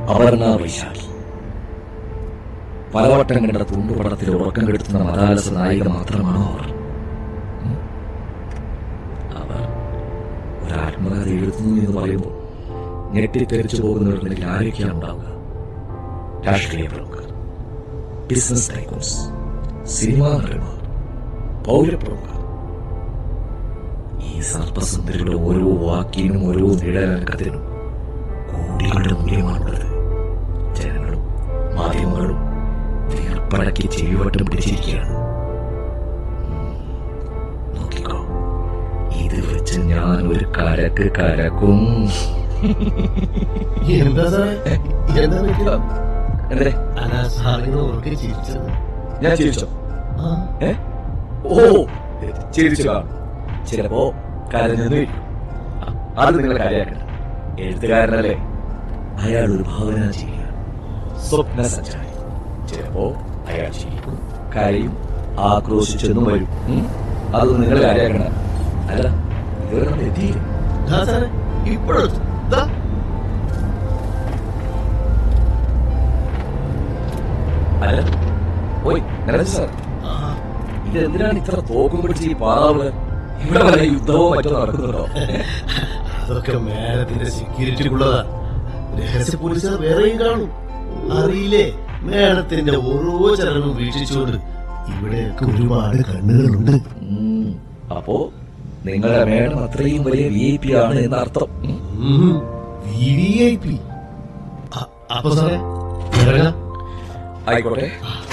അപർണ വൈശാഖി പലവട്ടം കണ്ട തുണ്ടുപടത്തിൽ ഉറക്കം കെടുത്തുന്ന മതാലസ നായിക മാത്രമാണോ അവർ ഉം? അവർ ഒരാത്മകഥ എഴുതുന്നു എന്ന് പറയുമ്പോൾ ഞെട്ടിത്തെറിച്ചു പോകുന്നവരിൽ ആരൊക്കെയാണ് ഉണ്ടാവുക രാഷ്ട്രീയ പ്രമുഖർ ബിസിനസ് ടൈക്കൂൺസ് സിനിമാ നടന്മാർ പൗരപ്രമുഖർ ഈ സർപ്പസുന്ദരിയുടെ ഓരോ വാക്കിനും ഓരോ നിഴലക്കത്തിനും കോടികളുടെ മൂല്യമാണുള്ളത് ജനങ്ങളും മാധ്യമങ്ങളും വീർപ്പടക്കി ചെവിവട്ടം പിടിച്ചിരിക്കുകയാണ് ഉം. നോക്കിക്കോ ഇത് വെച്ച് ഞാൻ ഒരു കരക്ക് കരക്കും എന്താ സാറേ എന്താ പറ്റിയത്? എന്തേ അല്ല സാറിന് ഉറക്കെ ചിരിച്ചത് ഞാൻ ചിരിച്ചോ ആ, ഏ ഓ ചിരിച്ചു കാണും ചിലപ്പോ കരഞ്ഞെന്ന് വരും ആ, അത് നിങ്ങൾ കാര്യമാക്കണ്ട എഴുത്തുകാരനല്ലേ അയാൾ ഒരു ഭാവന ചെയ്യുക സ്വപ്ന സഞ്ചാരി ചിലപ്പോ അയാൾ ചിരിക്കും കരയും ആക്രോശിച്ചെന്നും വരും ഉം? അതൊന്നും നിങ്ങൾ കാര്യമാക്കണ്ട അല്ല ഇതുവരെ നമ്മൾ എത്തിയില്ല ദാ സാറേ ഇപ്പോഴെത്തും ദാ. അല്ല ഓയ് നരേന്ദ്ര സാർ ആ, ഇതെന്തിനാണ് ഇത്ര തോക്കും പിടിച്ച് ഈ പാറാവുക ഇവിടെ വല്ല യുദ്ധമോ മറ്റോ നടക്കുന്നുണ്ടോ അതൊക്കെ മേഡത്തിന്റെ സെക്യൂരിറ്റിക്കുള്ളതാ രഹസ്യ പോലീസുകാർ വേറെയും കാണും അറിയില്ലേ മേഡത്തിന്റെ ഓരോ ചലനവും വീക്ഷിച്ചുകൊണ്ട് ഇവിടെയൊക്കെ ഒരുപാട് കണ്ണുകളുണ്ട് ഉം. അപ്പോ നിങ്ങളുടെ മേഡം അത്രയും വലിയ വി ഐ പി ആണ് എന്ന അർത്ഥം ഉം. വി വി ഐ പി അപ്പൊ സാറേ ഇറങ്ങാം ആയിക്കോട്ടെ